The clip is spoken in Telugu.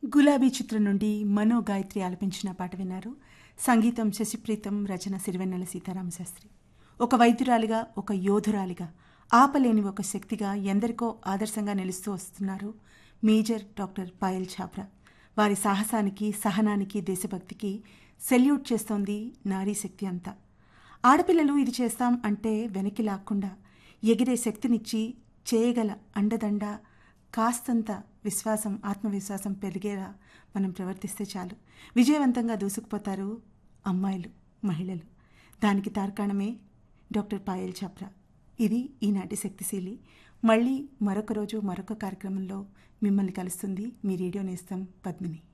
గులాబీ చిత్రం నుండి మనో గాయత్రి ఆలపించిన పాట విన్నారు సంగీతం శశిప్రీతం రచన సిరివెన్నెల సీతారామశాస్త్రి ఒక వైద్యురాలిగా ఒక యోధురాలిగా ఆపలేని ఒక శక్తిగా ఎందరికో ఆదర్శంగా నిలుస్తూ వస్తున్నారు మేజర్ డాక్టర్ పాయల్ ఛాప్రా వారి సాహసానికి సహనానికి దేశభక్తికి సెల్యూట్ చేస్తోంది నారీ శక్తి అంతా ఆడపిల్లలు ఇది చేస్తాం అంటే వెనక్కి లాక్కుండా ఎగిరే శక్తినిచ్చి చేయగల అండదండ కాస్తంత విశ్వాసం ఆత్మవిశ్వాసం పెరిగేలా మనం ప్రవర్తిస్తే చాలు విజయవంతంగా దూసుకుపోతారు అమ్మాయిలు మహిళలు దానికి తార్కాణమే డాక్టర్ పాయల్ ఛాప్రా ఇది ఈనాటి శక్తిశీలి మళ్ళీ మరొక రోజు మరొక కార్యక్రమంలో మిమ్మల్ని కలుస్తుంది మీ రేడియో నేస్తం పద్మిని